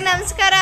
ನಮಸ್ಕಾರ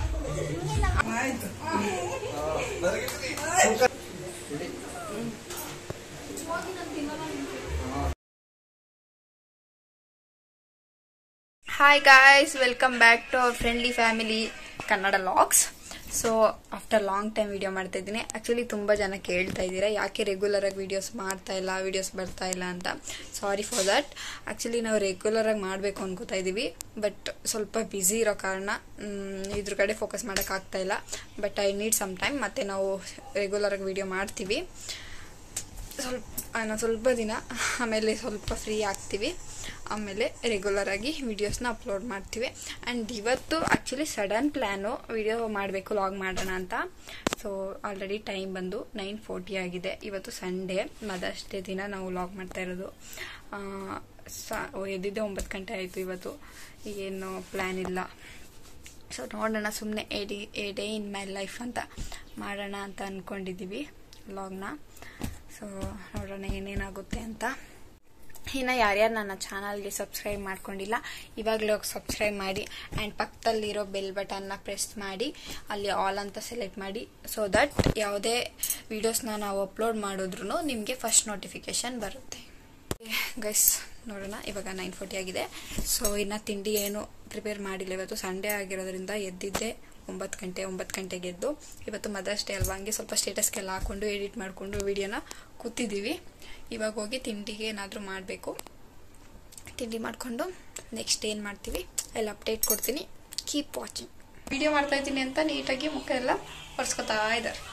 hi guys welcome back to our friendly family Kannada vlogs so after long time video ಮಾಡ್ತಾ ಇದ್ದೀನಿ actually ತುಂಬ ಜನ ಕೇಳ್ತಾ ಇದ್ದೀರಾ ಯಾಕೆ ರೆಗ್ಯುಲರ್ ಆಗಿ ವಿಡಿಯೋಸ್ ಮಾಡ್ತಾ ಇಲ್ಲ ವಿಡಿಯೋಸ್ ಬರ್ತಾ ಇಲ್ಲ ಅಂತ ಸಾರಿ ಫಾರ್ ದಟ್ ಆ್ಯಕ್ಚುಲಿ ನಾವು ರೆಗ್ಯುಲರ್ ಆಗಿ ಮಾಡಬೇಕು ಅನ್ಕೋತಾ ಇದ್ದೀವಿ ಬಟ್ ಸ್ವಲ್ಪ ಬ್ಯುಸಿ ಇರೋ ಕಾರಣ ಮ್, ಇದ್ರ ಕಡೆ ಫೋಕಸ್ ಮಾಡೋಕ್ಕಾಗ್ತಾ ಇಲ್ಲ but I need some time ಮತ್ತು ನಾವು ರೆಗ್ಯುಲರ್ ಆಗಿ ವಿಡಿಯೋ ಮಾಡ್ತೀವಿ ಸ್ವಲ್ಪ ಇನ್ನು ಸ್ವಲ್ಪ ದಿನ ಆಮೇಲೆ ಸ್ವಲ್ಪ ಫ್ರೀ ಆಗ್ತೀವಿ ಆಮೇಲೆ ರೆಗ್ಯುಲರ್ ಆಗಿ ವಿಡಿಯೋಸ್ನ ಅಪ್ಲೋಡ್ ಮಾಡ್ತೀವಿ ಆ್ಯಂಡ್ ಇವತ್ತು ಆ್ಯಕ್ಚುಲಿ ಸಡನ್ ಪ್ಲ್ಯಾನು ವಿಡಿಯೋ ಮಾಡಬೇಕು ಲಾಗ್ ಮಾಡೋಣ ಅಂತ ಸೊ ಆಲ್ರೆಡಿ ಟೈಮ್ ಬಂದು ನೈನ್ ಫೋರ್ಟಿ ಆಗಿದೆ ಇವತ್ತು ಸಂಡೇ ಮದರ್ಸ್ ಡೇ ದಿನ ನಾವು ಲಾಗ್ ಮಾಡ್ತಾ ಇರೋದು ಆ, ಸ ಎದ್ದಿದ್ದೆ ಒಂಬತ್ತು ಗಂಟೆ ಆಯಿತು ಇವತ್ತು ಏನು ಪ್ಲ್ಯಾನ್ ಇಲ್ಲ ಸೊ ನೋಡೋಣ ಸುಮ್ಮನೆ ಎ ಡಿ a day in my life ಅಂತ ಮಾಡೋಣ ಅಂತ ಅಂದ್ಕೊಂಡಿದ್ದೀವಿ ವ್ಲಾಗ್ನ ಸೊ ನೋಡೋಣ ಏನೇನಾಗುತ್ತೆ ಅಂತ ಇನ್ನು ಯಾರ್ಯಾರು ನನ್ನ ಚಾನಲ್ಗೆ ಸಬ್ಸ್ಕ್ರೈಬ್ ಮಾಡ್ಕೊಂಡಿಲ್ಲ ಇವಾಗಲೇ ಹೋಗಿ ಸಬ್ಸ್ಕ್ರೈಬ್ ಮಾಡಿ ಆ್ಯಂಡ್ ಪಕ್ಕದಲ್ಲಿರೋ ಬೆಲ್ ಬಟನ್ನ ಪ್ರೆಸ್ ಮಾಡಿ ಅಲ್ಲಿ ಆಲ್ ಅಂತ ಸೆಲೆಕ್ಟ್ ಮಾಡಿ ಸೊ ದಟ್ ಯಾವುದೇ ವೀಡಿಯೋಸ್ನ ನಾವು ಅಪ್ಲೋಡ್ ಮಾಡಿದ್ರು ನಿಮಗೆ ಫಸ್ಟ್ ನೋಟಿಫಿಕೇಶನ್ ಬರುತ್ತೆ ಗೈಸ್ ನೋಡೋಣ ಇವಾಗ ನೈನ್ ಫೋರ್ಟಿ ಆಗಿದೆ ಸೊ ಇನ್ನು ತಿಂಡಿ ಏನು ಪ್ರಿಪೇರ್ ಮಾಡಿಲ್ಲ ಇವತ್ತು ಸಂಡೇ ಆಗಿರೋದ್ರಿಂದ ಎದ್ದಿದ್ದೆ ಒಂಬತ್ತು ಗಂಟೆ ಒಂಬತ್ತು ಗಂಟೆಗೆ ಎದ್ದು ಇವತ್ತು ಮದರ್ಸ್ ಡೇ ಅಲ್ವಾ ಹಂಗೆ ಸ್ವಲ್ಪ ಸ್ಟೇಟಸ್ಗೆಲ್ಲ ಹಾಕೊಂಡು ಎಡಿಟ್ ಮಾಡಿಕೊಂಡು ವಿಡಿಯೋನ ಕೂತಿದ್ದೀವಿ ಇವಾಗ ಹೋಗಿ ತಿಂಡಿಗೆ ಏನಾದರೂ ಮಾಡಬೇಕು ತಿಂಡಿ ಮಾಡಿಕೊಂಡು ನೆಕ್ಸ್ಟ್ ಏನು ಮಾಡ್ತೀವಿ ಎಲ್ಲ ಅಪ್ಡೇಟ್ ಕೊಡ್ತೀನಿ ಕೀಪ್ ವಾಚಿಂಗ್ ವಿಡಿಯೋ ಮಾಡ್ತಾ ಇದ್ದೀನಿ ಅಂತ ನೀಟಾಗಿ ಮುಖ ಎಲ್ಲ ಒರೆಸ್ಕೊತಾ ಇದ್ದಾರೆ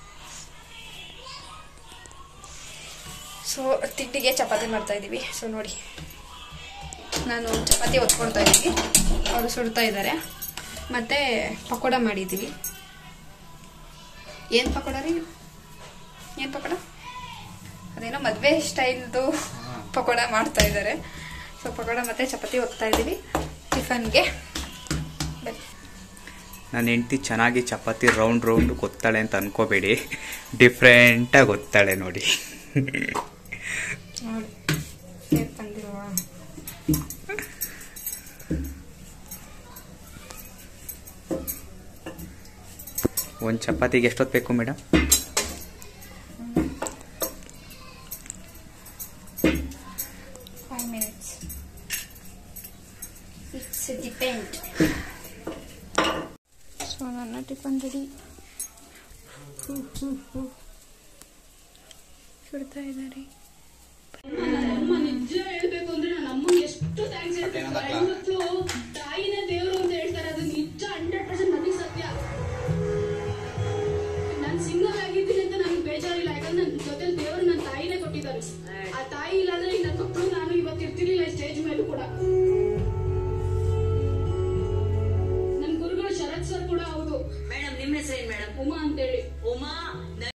ಸೊ ತಿಂಡಿಗೆ ಚಪಾತಿ ಮಾಡ್ತಾ ಇದ್ದೀವಿ ಸೊ ನೋಡಿ ನಾನು ಚಪಾತಿ ಒತ್ಕೊಳ್ತಾ ಇದ್ದೀನಿ ಅವರು ಸುಡ್ತಾ ಇದ್ದಾರೆ ಮತ್ತೆ ಪಕೋಡ ಮಾಡಿದ್ದೀವಿ ಏನು ಪಕೋಡ ರೀ ಏನು ಪಕೋಡ ಅದೇನೋ ಮದುವೆ ಸ್ಟೈಲ್ದು ಪಕೋಡ ಮಾಡ್ತಾ ಇದ್ದಾರೆ ಸೊ ಪಕೋಡ ಮತ್ತೆ ಚಪಾತಿ ಒತ್ತಾ ಇದ್ದೀವಿ ಟಿಫನ್ಗೆ ಬನ್ನಿ ನನ್ನ ಹೆಂಡತಿ ಚೆನ್ನಾಗಿ ಚಪಾತಿ ರೌಂಡ್ ರೌಂಡ್ ಗೊತ್ತಾಳೆ ಅಂತ ಅನ್ಕೋಬೇಡಿ ಡಿಫ್ರೆಂಟಾಗಿ ಗೊತ್ತಾಳೆ ನೋಡಿ ನೋಡಿ ಹೇಗೆ ಬಂದಿರುವ ಒಂದು ಚಪಾತಿಗೆ ಎಷ್ಟೊತ್ತು ಬೇಕು madam five minutes it's depend so ನನ್ನ ಟಿಫನ್ ರೆಡಿ ಸುಡ್ತಾ ಇದ್ದಾರೆ ಅಮ್ಮ ನಿಜ ಹೇಳ್ಬೇಕು ಅಂದ್ರೆ ನನ್ನ ಅಮ್ಮಂಗೆ ಎಷ್ಟು ಥ್ಯಾಂಕ್ಸ್ ಹೇಳ್ಬೇಕು ಹೆಣ್ಮಕ್ಳು ತಾಯಿನೇ ದೇವ್ರು ಅಂತ ಹೇಳ್ತಾರೆ ಅದು ನಿಜ ಹಂಡ್ರೆಡ್ ಪರ್ಸೆಂಟ್ ನನಗೆ ಸತ್ಯ ನಾನು ಸಿಂಗಲ್ ಆಗಿದ್ದೀನಿ ಅಂತ ನನಗೆ ಬೇಜಾರಿಲ್ಲ ಯಾಕಂದ್ರೆ ನನ್ನ ಜೊತೆ ದೇವ್ರು ನನ್ನ ತಾಯಿನೇ ಕೊಟ್ಟಿದ್ದಾರೆ ಆ ತಾಯಿ ಇಲ್ಲಾಂದ್ರೆ ಈ ನನ್ನ ಮಕ್ಕಳು ನಾನು ಇವತ್ತು ಇರ್ತಿರ್ಲಿಲ್ಲ ಸ್ಟೇಜ್ ಮೇಲೂ ಕೂಡ ನನ್ನ ಗುರುಗಳು ಶರತ್ ಸರ್ ಕೂಡ ಹೌದು ಮೇಡಮ್ ನಿಮ್ಮ ಹೆಸರೇನು ಮೇಡಮ್ ಉಮಾ ಅಂತೇಳಿ ಉಮಾ ನ-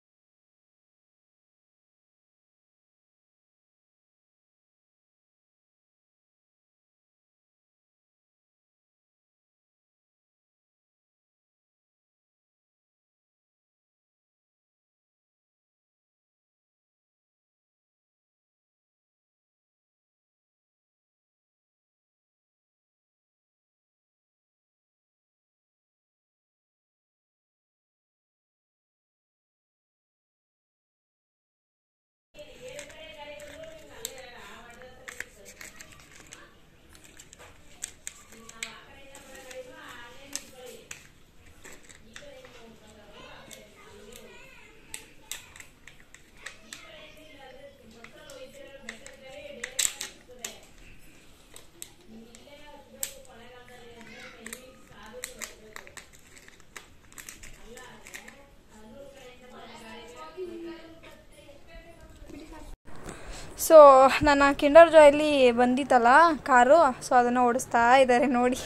ಸೊ ನನ್ನ ಕಿಂಡರ್ ಜಾಯಲ್ಲಿ ಬಂದಿತ್ತಲ್ಲ ಕಾರು ಸೊ ಅದನ್ನು ಓಡಿಸ್ತಾ ಇದ್ದಾರೆ ನೋಡಿ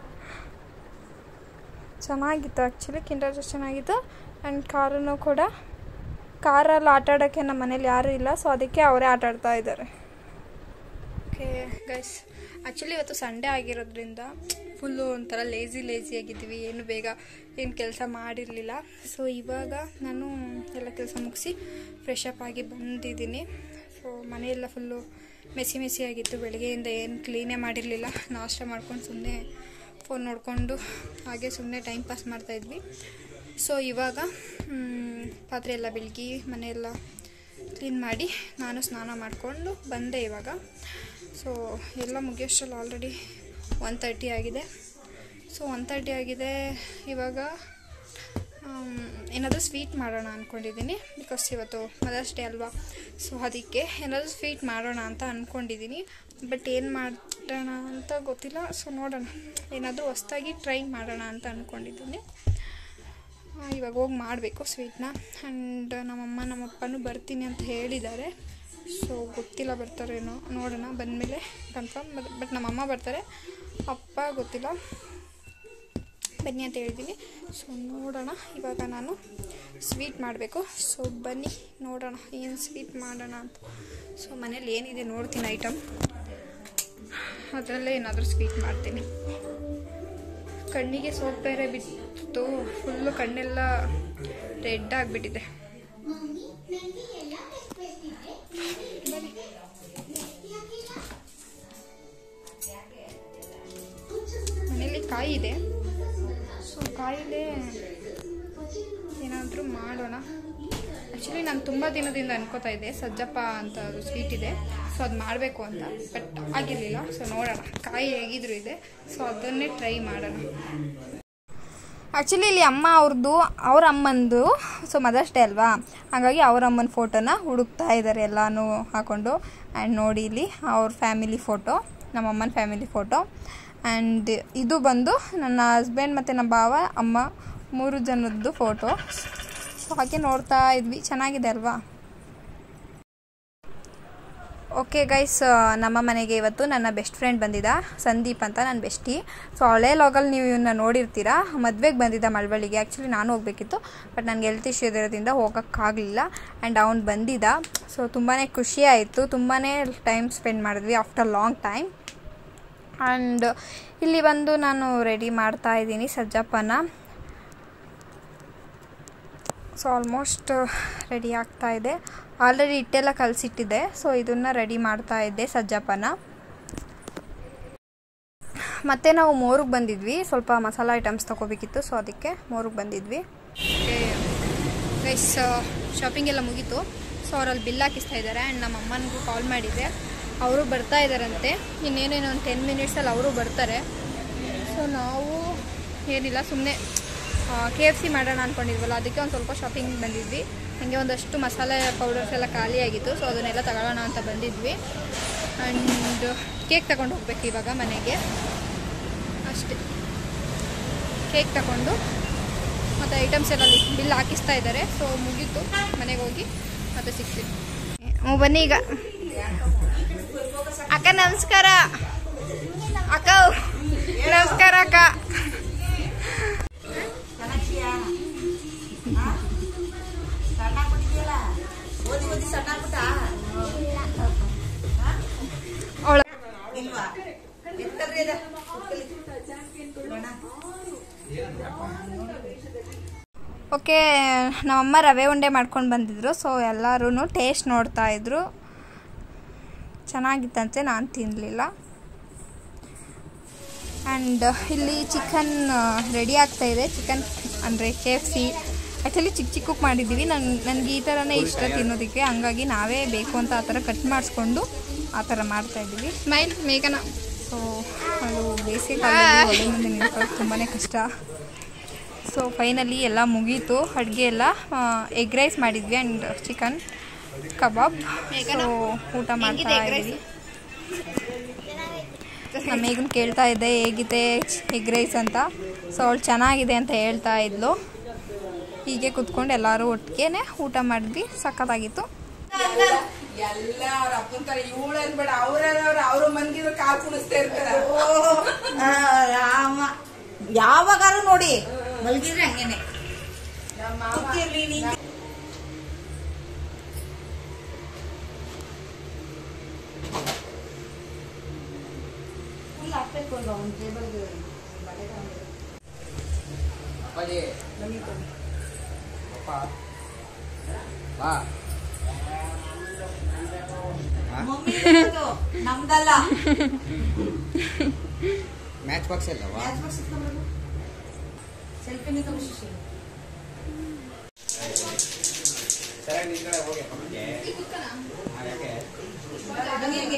ಚೆನ್ನಾಗಿತ್ತು ಆ್ಯಕ್ಚುಲಿ ಕಿಂಡರ್ ಜಾಯ್ ಚೆನ್ನಾಗಿತ್ತು ಆ್ಯಂಡ್ ಕಾರನ್ನು ಕೂಡ ಕಾರಲ್ಲಿ ಆಟ ಆಡೋಕ್ಕೆ ನಮ್ಮ ಮನೇಲಿ ಯಾರೂ ಇಲ್ಲ ಸೊ ಅದಕ್ಕೆ ಅವರೇ ಆಟ ಆಡ್ತಾ ಇದ್ದಾರೆ ಓಕೆ ಗೈಸ್ ಆ್ಯಕ್ಚುಲಿ ಇವತ್ತು ಸಂಡೇ ಆಗಿರೋದ್ರಿಂದ ಫುಲ್ಲು ಒಂಥರ ಲೇಸಿ ಲೇಸಿ ಆಗಿದ್ದೀವಿ ಏನು ಬೇಗ ಏನು ಕೆಲಸ ಮಾಡಿರಲಿಲ್ಲ ಸೊ ಇವಾಗ ನಾನು ಎಲ್ಲ ಕೆಲಸ ಮುಗಿಸಿ ಫ್ರೆಶ್ ಅಪ್ ಆಗಿ ಬಂದಿದ್ದೀನಿ ಸೊ ಮನೆಯೆಲ್ಲ ಫುಲ್ಲು ಮೆಸಿ ಮೆಸಿ ಆಗಿತ್ತು ಬೆಳಗ್ಗೆಯಿಂದ ಏನು ಕ್ಲೀನೇ ಮಾಡಿರಲಿಲ್ಲ ನಾಷ್ಟ ಮಾಡ್ಕೊಂಡು ಸುಮ್ಮನೆ ಫೋನ್ ನೋಡಿಕೊಂಡು ಹಾಗೆ ಸುಮ್ಮನೆ ಟೈಮ್ ಪಾಸ್ ಮಾಡ್ತಾಯಿದ್ವಿ ಸೊ ಇವಾಗ ಮ್, ಪಾತ್ರೆ ಎಲ್ಲ ಬೆಳಗಿ ಮನೆಯೆಲ್ಲ ಕ್ಲೀನ್ ಮಾಡಿ ನಾನು ಸ್ನಾನ ಮಾಡಿಕೊಂಡು ಬಂದೆ ಇವಾಗ ಸೊ ಎಲ್ಲ ಮುಗಿಯೋಷ್ಟರಲ್ಲಿ ಆಲ್ರೆಡಿ ಒನ್ ತರ್ಟಿ ಆಗಿದೆ ಸೊ ಒನ್ ತರ್ಟಿ ಆಗಿದೆ ಇವಾಗ ಏನಾದರೂ ಸ್ವೀಟ್ ಮಾಡೋಣ ಅಂದ್ಕೊಂಡಿದ್ದೀನಿ ಬಿಕಾಸ್ ಇವತ್ತು ಮದರ್ಸ್ ಡೇ ಅಲ್ವಾ ಸೊ ಅದಕ್ಕೆ ಏನಾದರೂ ಸ್ವೀಟ್ ಮಾಡೋಣ ಅಂತ ಅಂದ್ಕೊಂಡಿದ್ದೀನಿ ಬಟ್ ಏನು ಮಾಡೋಣ ಅಂತ ಗೊತ್ತಿಲ್ಲ ಸೊ ನೋಡೋಣ ಏನಾದರೂ ಹೊಸ್ದಾಗಿ ಟ್ರೈ ಮಾಡೋಣ ಅಂತ ಅಂದ್ಕೊಂಡಿದ್ದೀನಿ ಆ, ಇವಾಗ ಹೋಗಿ ಮಾಡಬೇಕು ಸ್ವೀಟ್ನ ಆ್ಯಂಡ್ ನಮ್ಮಮ್ಮ ನಮ್ಮಪ್ಪನೂ ಬರ್ತೀನಿ ಅಂತ ಹೇಳಿದ್ದಾರೆ ಸೊ ಗೊತ್ತಿಲ್ಲ ಬರ್ತಾರೇನೋ ನೋಡೋಣ ಬಂದಮೇಲೆ ಕನ್ಫರ್ಮ್ ಬಟ್ ನಮ್ಮಮ್ಮ ಬರ್ತಾರೆ ಅಪ್ಪ ಗೊತ್ತಿಲ್ಲ ಬನ್ನಿ ಅಂತ ಹೇಳಿದ್ದೀನಿ ಸೊ ನೋಡೋಣ ಇವಾಗ ನಾನು ಸ್ವೀಟ್ ಮಾಡಬೇಕು ಸೊ ಬನ್ನಿ ನೋಡೋಣ ಏನು ಸ್ವೀಟ್ ಮಾಡೋಣ ಅಂತ ಸೊ ಮನೇಲಿ ಏನಿದೆ ನೋಡ್ತೀನಿ ಐಟಮ್ ಅದರಲ್ಲೇ ಏನಾದರೂ ಸ್ವೀಟ್ ಮಾಡ್ತೀನಿ ಕಣ್ಣಿಗೆ ಸೋಪ್ ಬೇರೆ ಬಿತ್ತು ಫುಲ್ಲು ಕಣ್ಣೆಲ್ಲ ರೆಡ್ ಆಗಿಬಿಟ್ಟಿದೆ ಮನೇಲಿ ಕಾಯಿ ಇದೆ ಸೊ ಕಾಯಿಲೆ ಏನಾದರೂ ಮಾಡೋಣ ಆ್ಯಕ್ಚುಲಿ ನಾನು ತುಂಬ ದಿನದಿಂದ ಅನ್ಕೋತಾ ಇದ್ದೆ ಸಜ್ಜಪ್ಪ ಅಂತ ಅದು ಸ್ವೀಟ್ ಇದೆ ಸೊ ಅದು ಮಾಡಬೇಕು ಅಂತ ಬಟ್ ಆಗಿರಲಿಲ್ಲ ಸೊ ನೋಡೋಣ ಕಾಯಿ ಹೇಗಿದ್ರು ಇದೆ ಸೊ ಅದನ್ನೇ ಟ್ರೈ ಮಾಡೋಣ ಆ್ಯಕ್ಚುಲಿ ಇಲ್ಲಿ ಅಮ್ಮ ಅವ್ರದ್ದು ಅವ್ರ ಅಮ್ಮಂದು ಸೊ ಮದರ್ಸ್ ಡೇ ಅಲ್ವಾ ಹಾಗಾಗಿ ಅವ್ರ ಅಮ್ಮನ ಫೋಟೋನ ಹುಡುಕ್ತಾ ಇದ್ದಾರೆ ಎಲ್ಲನೂ ಹಾಕೊಂಡು ಆ್ಯಂಡ್ ನೋಡಿ ಇಲ್ಲಿ ಅವ್ರ ಫ್ಯಾಮಿಲಿ ಫೋಟೋ ನಮ್ಮ ಅಮ್ಮನ ಫ್ಯಾಮಿಲಿ ಫೋಟೋ ಆ್ಯಂಡ್ ಇದು ಬಂದು ನನ್ನ ಹಸ್ಬೆಂಡ್ ಮತ್ತು ನಮ್ಮ ಭಾವ ಅಮ್ಮ ಮೂರು ಜನದ್ದು ಫೋಟೋ ಸೊ ಹಾಗೆ ನೋಡ್ತಾ ಇದ್ವಿ ಚೆನ್ನಾಗಿದೆ ಅಲ್ವಾ ಓಕೆ ಗೈಸ್ ನಮ್ಮ ಮನೆಗೆ ಇವತ್ತು ನನ್ನ ಬೆಸ್ಟ್ ಫ್ರೆಂಡ್ ಬಂದಿದ್ದ ಸಂದೀಪ್ ಅಂತ ನನ್ನ ಬೆಸ್ಟಿ ಸೊ ಹಳೆ ಲಾಗಲ್ಲಿ ನೀವು ಇವನ್ನ ನೋಡಿರ್ತೀರಾ ಮದುವೆಗೆ ಬಂದಿದ್ದ ಮಳವಳ್ಳಿಗೆ ಆ್ಯಕ್ಚುಲಿ ನಾನು ಹೋಗಬೇಕಿತ್ತು ಬಟ್ ನನಗೆ ಹೆಲ್ತ್ ಇಶ್ಯೂ ಇರೋದ್ರಿಂದ ಹೋಗೋಕ್ಕಾಗಲಿಲ್ಲ ಆ್ಯಂಡ್ ಅವ್ನು ಬಂದಿದ್ದ ಸೊ ತುಂಬಾ ಖುಷಿ ಆಯಿತು ತುಂಬಾ ಟೈಮ್ ಸ್ಪೆಂಡ್ ಮಾಡಿದ್ವಿ ಆಫ್ಟರ್ ಲಾಂಗ್ ಟೈಮ್ ಆ್ಯಂಡ್ ಇಲ್ಲಿ ಬಂದು ನಾನು ರೆಡಿ ಮಾಡ್ತಾ ಇದ್ದೀನಿ ಸಜ್ಜಪ್ಪನ ಸೊ ಆಲ್ಮೋಸ್ಟ್ ರೆಡಿ ಆಗ್ತಾ ಇದೆ ಆಲ್ರೆಡಿ ಹಿಟ್ಟೆಲ್ಲ ಕಲಸಿಟ್ಟಿದ್ದೆ ಸೊ ಇದನ್ನು ರೆಡಿ ಮಾಡ್ತಾ ಇದ್ದೆ ಸಜ್ಜಪ್ಪನ ಮತ್ತೆ ನಾವು ಮೋರಿಗೆ ಬಂದಿದ್ವಿ ಸ್ವಲ್ಪ ಮಸಾಲ ಐಟಮ್ಸ್ ತೊಗೋಬೇಕಿತ್ತು ಸೊ ಅದಕ್ಕೆ ಮೋರಿಗೆ ಬಂದಿದ್ವಿ ಗೈಸ್ ಶಾಪಿಂಗ್ ಎಲ್ಲ ಮುಗೀತು ಸೊ ಅವರಲ್ಲಿ ಬಿಲ್ ಹಾಕಿಸ್ತಾ ಇದ್ದಾರೆ ಆ್ಯಂಡ್ ನಮ್ಮ ಅಮ್ಮನಿಗೂ ಕಾಲ್ ಮಾಡಿದ್ದೆ ಅವರು ಬರ್ತಾ ಇದ್ದಾರಂತೆ ಇನ್ನೇನೇನೋ ಒಂದು ಟೆನ್ ಮಿನಿಟ್ಸಲ್ಲಿ ಅವರು ಬರ್ತಾರೆ ಸೊ ನಾವು ಏನಿಲ್ಲ ಸುಮ್ಮನೆ ಕೆ ಎಫ್ ಸಿ ಮಾಡೋಣ ಅಂದ್ಕೊಂಡಿದ್ವಲ್ಲ ಅದಕ್ಕೆ ಒಂದು ಸ್ವಲ್ಪ ಶಾಪಿಂಗ್ ಬಂದಿದ್ವಿ ಹಾಗೆ ಒಂದಷ್ಟು ಮಸಾಲೆ ಪೌಡರ್ಸ್ ಎಲ್ಲ ಖಾಲಿಯಾಗಿತ್ತು ಸೊ ಅದನ್ನೆಲ್ಲ ತಗೊಳ್ಳೋಣ ಅಂತ ಬಂದಿದ್ವಿ ಆ್ಯಂಡ್ ಕೇಕ್ ತಗೊಂಡು ಹೋಗ್ಬೇಕು ಇವಾಗ ಮನೆಗೆ ಅಷ್ಟೇ ಕೇಕ್ ತಗೊಂಡು ಮತ್ತು ಐಟಮ್ಸ್ ಎಲ್ಲ ಬಿಲ್ ಹಾಕಿಸ್ತಾ ಇದ್ದಾರೆ ಸೊ ಮುಗೀತು ಮನೆಗೆ ಹೋಗಿ ಮತ್ತೆ ಸಿಗ್ತೀವಿ ಹ್ಞೂ ಬನ್ನಿ ಈಗ ಅಕ್ಕ ನಮಸ್ಕಾರ ಅಕ್ಕ ನಮಸ್ಕಾರ ಅಕ್ಕ ಅವಳ ಓಕೆ ನಮ್ಮಮ್ಮ ರವೆ ಉಂಡೆ ಮಾಡ್ಕೊಂಡು ಬಂದಿದ್ರು ಸೊ ಎಲ್ಲರೂ ಟೇಸ್ಟ್ ನೋಡ್ತಾ ಇದ್ರು ಚೆನ್ನಾಗಿತ್ತಂತೆ ನಾನು ತಿನ್ನಲಿಲ್ಲ ಆ್ಯಂಡ್ ಇಲ್ಲಿ ಚಿಕನ್ ರೆಡಿ ಆಗ್ತಾ ಇದೆ ಚಿಕನ್ ಅಂದರೆ ಕೆ ಎಫ್ ಸಿ ಆ್ಯಕ್ಚುಲಿ ಚಿಕ್ಕ ಚಿಕ್ಕಕ್ಕೆ ಮಾಡಿದ್ದೀವಿ ನನ್ ನನಗೆ ಈ ಥರನೇ ಇಷ್ಟ ತಿನ್ನೋದಕ್ಕೆ ಹಂಗಾಗಿ ನಾವೇ ಬೇಕು ಅಂತ ಆ ಥರ ಕಟ್ ಮಾಡಿಸ್ಕೊಂಡು ಆ ಥರ ಮಾಡ್ತಾಯಿದ್ದೀವಿ ಸ್ಮೈಲ್ ಮೇಘನ ಸೊ ಅದು ಬೇಸಿಗೆ ಕಾಲದಲ್ಲಿ ಒಳ್ಳೆ ಮುಂದೆ ನಿಲ್ಕೊಳ್ಳೋದು ತುಂಬಾ ಕಷ್ಟ ಸೊ ಫೈನಲಿ ಎಲ್ಲ ಮುಗೀತು ಅಡುಗೆ ಎಲ್ಲ ಎಗ್ ರೈಸ್ ಮಾಡಿದ್ವಿ ಆ್ಯಂಡ್ ಚಿಕನ್ ಕಬಾಬ್ ಸೊ ಊಟ ಮಾಡ್ತಾ ಇದ್ವಿ ನಮ್ಮ ಮೇಗನ್ ಕೇಳ್ತಾ ಇದ್ದೆ ಹೇಗಿದೆ ಎಗ್ ರೈಸ್ ಅಂತ ಸೊ ಅವಳು ಚೆನ್ನಾಗಿದೆ ಅಂತ ಹೇಳ್ತಾ ಇದ್ಲು ಹೀಗೆ ಕುತ್ಕೊಂಡು ಎಲ್ಲರೂ ಒಟ್ಟಿಗೆ ಊಟ ಮಾಡಿದ್ವಿ ಸಖತ್ತಾಗಿತ್ತು ಎಲ್ಲ ಅವ್ರ ಅಪ್ಪನ ತರ ಇವಳು ಅನ್ಬೇಡ ಅವ್ರವ್ರ ಅವ್ರ ಮನ್ಗಿದ್ರು ಕಾಲ್ ಕುಣಿಸ್ತಾ ಇರ್ತಾರ ರಾಮ ಯಾವಾಗಾರು ನೋಡಿ ಮಲಗಿದ್ರೆ ಹಂಗೇನೆ ಕೂತಿರ್ಲಿ ನಿಂಗೆ ಅಪ್ಪಾಜಿ ಅಪ್ಪ ಬಾ ಮಮ್ಮಿ ಇರೋದು, ನಮ್ದಲ್ಲ ಮ್ಯಾಚ್ ಮ್ಯಾಚ್ ಬಾಕ್ಸ್ ಅಲ್ಲವಾ ಸೆಲ್ಫಿ ನಿಂತ್ಕೊಂಡು ಶಿಶಿ ಸರಿಯಾಗಿ ನಿಂತ್ಕೊಳ್ಳೆ ಹೋಗಿ ಪಕ್ಕಕ್ಕೆ. ಆ, ಯಾಕೆ ಬನ್ನಿ ಹಂಗೆ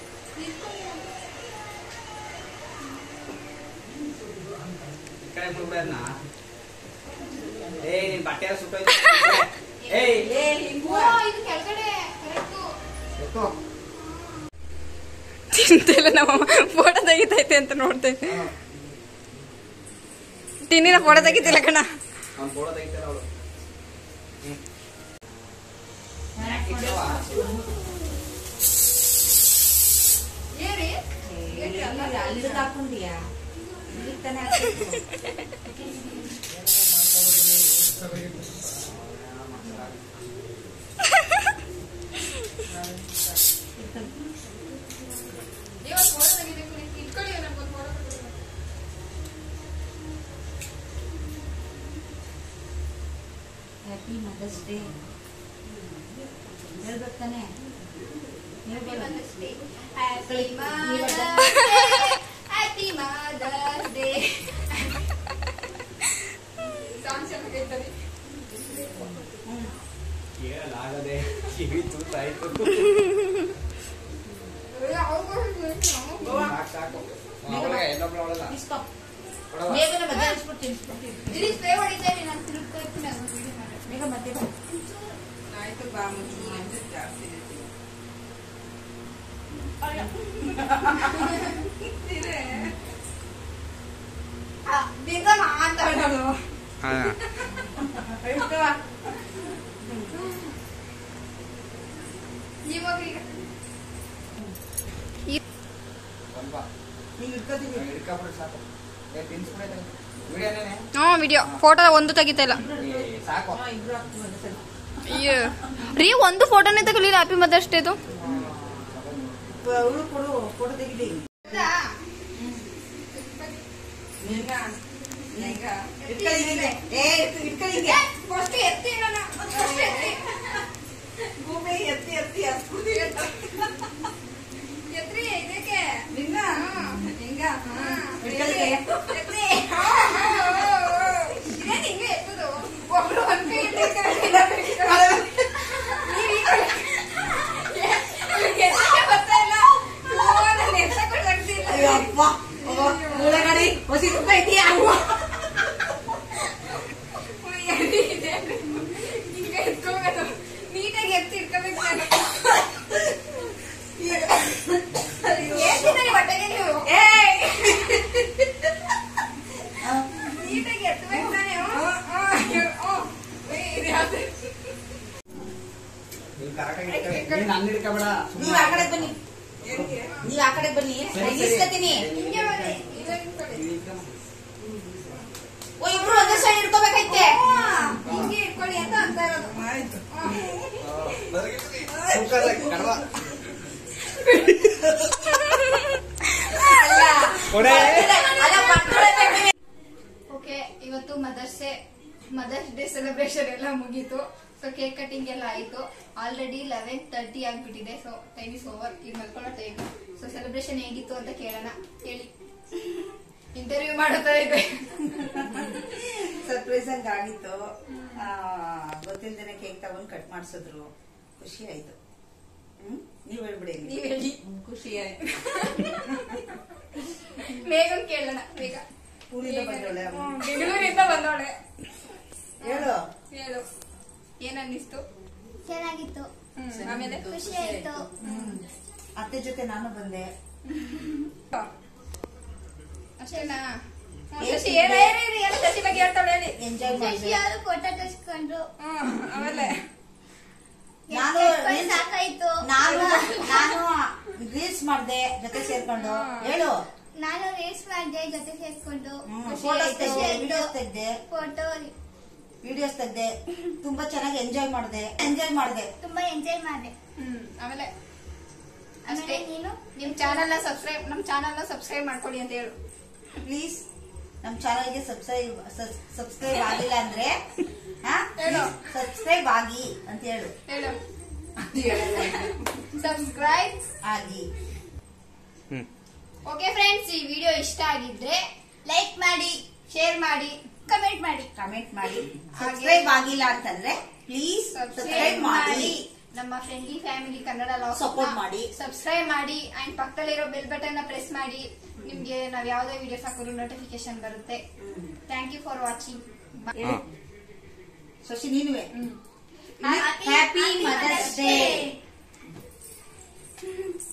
ಈ ಕಡೆ ಬಿಡ್ಬಿಡೋದ್ನ ಏಯ್ ನಿನ್ ಬಟ್ಟೆ ಎಲ್ಲ ಸುಟ್ಟೋಯ್ತು ಏಯ್ ಏ ಹಿಂಗೂ ಎತ್ತೋ. ತಿಂತಿಲ್ಲ ನಮ್ಮ ಫೋಟೋ ತೆಗಿತೈತೆ ಅಂತ ನೋಡ್ತೈತೆ ತಿನ್ನಿನ ಫೋಟೋ ತೆಗಿತಿಲ್ಲ ಕಣ ಅವ್ನ್ ಫೋಟೋ ತೆಗಿತಾರ ಅವಳು ಅಲ್ಲಿ ಹಾಕೊಂಡಿಯಾ ಇಲ್ಲಿ ತಾನೇ ಹಾಕ್ಬೇಕು. ಹ್ಯಾಪಿ ಮದರ್ಸ್ ಡೇ ಹೇಳ್ಬೇಕು ತಾನೇ ಕೇಳಲಾಗದೆ ಕಿವಿ ತೂತಾಯ್ತು ಸಾಕು ಸಾಕು ಅವಳಿಗೆ ಎಲ್ಲೊಬ್ಳು ಅವಳಲ್ಲ ಇಸ್ಕೊ ಕೊಡವ. ಬೇಗನೆ ಮಧ್ಯ ಹಚ್ಬಿಡ್ತೀನಿ ಬೇಗ ಮತ್ತೆ ಬಾ ಆಯ್ತು ಬಾ ಮುಂಚೆ ಮಂಜು ಜಾಸ್ತಿ ಇದೆ. ಹಾ ಸ್ವಲ್ಪ ನೀವ್ ಇಟ್ಕೋತೀವಿ ಹಿಡ್ಕೊಬಿಡು ಸಾಕು ಏ ತಿನ್ಸ್ಬಿಡೈತೆ ವಿಡಿಯೋನೇನೆ ಹ್ಞೂ ವಿಡಿಯೋ ಫೋಟೋ ಒಂದು ತೆಗಿತಾ ಇಲ್ಲ ಏ ಸಾಕು ಇಬ್ರು ಹಾಕ್ತೀವಿ ಒಂದೇ ಸಲ. ಅಯ್ಯೋ ರೀ ಒಂದು ಫೋಟೋನೇ ತಗೊಲಿಲ್ಲ ಹ್ಯಾಪಿ ಮದರ್ಸ್ ಡೇದು ಅವಳು ಕೊಡು ಫೋಟೋ ತೆಗಿಲಿ ಈಗ ಈಗ ಇಟ್ಕೊಳ್ಳಿ ಹಿಂಗೆ. ಏ ಇಟ್- ಇಟ್ಕೊಳ್ಳಿ ಹಿಂಗೆ. ಗೂಬೆ ಎತ್ತಿ ಎತ್ತಿ ಹಸ್ಬಿಡ್ತೀವಿ ನಿನ್ನ ಹಿಂಗ ಹಾ. ಇಟ್ಕೊಳ್ಳಿ ಹಿಂಗೆ. ಅಯ್ಯೋ ಅಪ್ಪ ಅಯ್ಯೋ, ಒಳಗಡೆ ಹೊಸಿ ತುಪ್ಪ ಇದೆಯಾ ನೀಟಾಗಿ ಎತ್ತಿ ಇಟ್ಕೋಬೇಕು ನಾನು ಬಟ್ಟೆಗೆ ನೀವು ನೀಟಾಗಿ ಎತ್ತಬೇಕು ತಾನೇ ನೀನ್ ಕರೆಕ್ಟಾಗಿ ಹಿಡ್ಕೊ. ನೀನ್ ಹಂಗ್ ಹಿಡ್ಕೊಬೇಡ ನೀವ್ ಆ ಕಡೆ ಬನ್ನಿ ನೀವ್ ಆ ಕಡೆ ಬನ್ನಿ ಸರಿ, ಸರಿ. ಇಸ್ಕೊತೀನಿ ಹಿಂಗೆ ಬನ್ನಿ ಇದನ್ನ ಇಟ್ಕೊಳ್ಳಿ. ನೀನ್ ಹಿಡ್ಕೊ. ಓ ಇಬ್ರು ಒಂದೇ ಸೈಡ್ ಹಿಡ್ಕೋಬೇಕೈತೆ ಹಿಂಗೆ ಇಟ್ಕೊಳ್ಳಿ ಅಂತ ಅಂತ ಇರೋದು ಆಯ್ತು ಕುಕ್ಕರ್ದಾಗ್ ಕಡವ. ಅಲ್ಲ ಕೊಡೆ. ಅಲ್ಲ ಪಕ್ಕದಲ್ಲಿ ಓಕೆ ಇವತ್ತು mother's day mother's day celebration ಎಲ್ಲ ಮುಗೀತು ಸೊ ಕೇಕ್ ಕಟಿಂಗ್ ಎಲ್ಲ ಆಯ್ತು ಆಲ್ರೆಡಿ ಲೆವೆನ್ ತರ್ಟಿ ಆಗ್ಬಿಟ್ಟಿದೆ ಸೊ ಟೈಮ್ ಇಸ್ ಓವರ್ ಈಗ ಮಲ್ಕೊಳ್ಳೋ ಟೈಮ್ ಸೊ ಸೆಲೆಬ್ರೇಷನ್ ಹೇಗಿತ್ತು ಅಂತ ಕೇಳೋಣ ಹೇಳಿ ಇಂಟರ್ವ್ಯೂ ಮಾಡೋ ತರ ಇದೆ ಸರ್ಪ್ರೈಸ್ ಹಂಗ ಆಗಿತ್ತು ಆ, ಗೊತ್ತಿಲ್ದೇನೆ ಕೇಕ್ ತಗೊಂಡ್ ಕಟ್ ಮಾಡ್ಸಿದ್ರು ಖುಷಿ ಆಯ್ತು ಹ್ಮ್ ನೀವ್ ಹೇಳ್ಬಿಡಿ ನೀವ್ ಹೇಳಿ ಖುಷಿ ಆಯ್ತು ಮೇಘನ್ ಕೇಳೋಣ ಬೇಗ ಊರಿಂದ ಬಂದವಳೆ ಹ್ಮ್, ಬೆಂಗಳೂರಿಂದ ಬಂದವಳೆ ಹೇಳು ಹೇಳು ಏನ್ ಅನ್ನಿಸ್ತು ಚೆನ್ನಾಗಿತ್ತು ಹ್ಮ್, ಆಮೇಲೆ ಖುಷಿ ಆಯ್ತು ಅತ್ತೆ ಜೊತೆ ನಾನು ಬಂದೆ ಅಷ್ಟೇನಾ ಹ್ಮ್, ಶಶಿ ಹೇಳ ಹೇಳಿ ಏನು ಶಶಿ ಬಗ್ಗೆ ಹೇಳ್ತಾಳೆ ಹೇಳಿ ಎಂಜಾಯ್ ಶಶಿ ಮಾಡಿದೆ ಅವರು ಫೋಟೋ ತೆಗೆಸ್ಕೊಂಡ್ರು ಹ್ಮ್ ಆಮೇಲೆ ನಾನು ಎತ್ಕೊಂಡು ರೀಲ್ಸ್- ಸಾಕಾಯ್ತು ನಾನು ನಾನು ರೀಲ್ಸ್ ಮಾಡ್ದೆ ಜೊತೆ ಸೇರ್ಕೊಂಡು ಹೇಳು ನಾನು ರೀಲ್ಸ್ ಮಾಡಿದೆ ಜೊತೆ ಸೇರ್ಕೊಂಡು ಫೋಟೋಸ್ ತೆಗ್ದೆ ವಿಡಿಯೋಸ್ ತೆಗ್ದೆ ಫೋಟೋ ವಿಡಿಯೋಸ್ ತೆಗ್ದೆ ತುಂಬಾ ಚೆನ್ನಾಗಿ ಎಂಜಾಯ್ ಮಾಡ್ದೆ ಎಂಜಾಯ್ ಮಾಡ್ದೆ ತುಂಬಾ ಎಂಜಾಯ್ ಮಾಡಿದೆ ಹ್ಮ್ ಆಮೇಲೆ ಆಮೇಲೆ ಅಷ್ಟೇ ನೀನು ನಿಮ್ ಚಾನಲ್ ನ ಸಬ್ಸ್ಕ್ರೈಬ್ ನಮ್ ಚಾನಲ್ ನ ಸಬ್ಸ್ಕ್ರೈಬ್ ಮಾಡ್ಕೊಳ್ಳಿ ಅಂತ ಹೇಳು ಪ್ಲೀಸ್ ನಮ್ ಚಾನಲ್ಗೆ ಸಬ್ಸ್ಕ್ರೈಬ್ ಸಬ್ಸ್ಕ್ರೈಬ್ ಆಗಿಲ್ಲ ಅಂದ್ರೆ ಹೇಳು. ಸಬ್ಸ್ಕ್ರೈಬ್ ಆಗಿ ಅಂತ ಹೇಳು ಹೇಳು ಸಬ್ಸ್ಕ್ರೈಬ್ ಆಗಿ ಹ್ಮ್ ಓಕೆ ಫ್ರೆಂಡ್ಸ್ ಈ ವಿಡಿಯೋ ಇಷ್ಟ ಆಗಿದ್ರೆ ಲೈಕ್ ಮಾಡಿ ಶೇರ್ ಮಾಡಿ ಕಮೆಂಟ್ ಮಾಡಿ ಕಮೆಂಟ್ ಮಾಡಿ ಹಾಗೆ- ಸಬ್ಸ್ಕ್ರೈಬ್ ಆಗಿಲ್ಲ ಅಂತಂದ್ರೆ ಪ್ಲೀಸ್ ಸಬ್ಸ್ಕ್ರೈಬ್ ಮಾಡಿ ನಮ್ಮ friendly family Kannada log Support ಮಾಡಿ. ಸಬ್ಸ್ಕ್ರೈಬ್ ಮಾಡಿ ಅಂಡ್ ಪಕ್ಕದಲ್ಲಿರೋ ಬೆಲ್ ಬಟನ್ ನ ಪ್ರೆಸ್ ಮಾಡಿ ನಿಮ್ಗೆ ನಾವ್ ಯಾವ್ದೇ ವಿಡಿಯೋಸ್ ಹಾಕಿದ್ರು ನೋಟಿಫಿಕೇಶನ್ ಬರುತ್ತೆ ಥ್ಯಾಂಕ್ ಯು ಫಾರ್ ವಾಚಿಂಗ್ ಹಾ ಶಶಿ ನೀನುವೆ Happy happy Mother's mother's Day. Day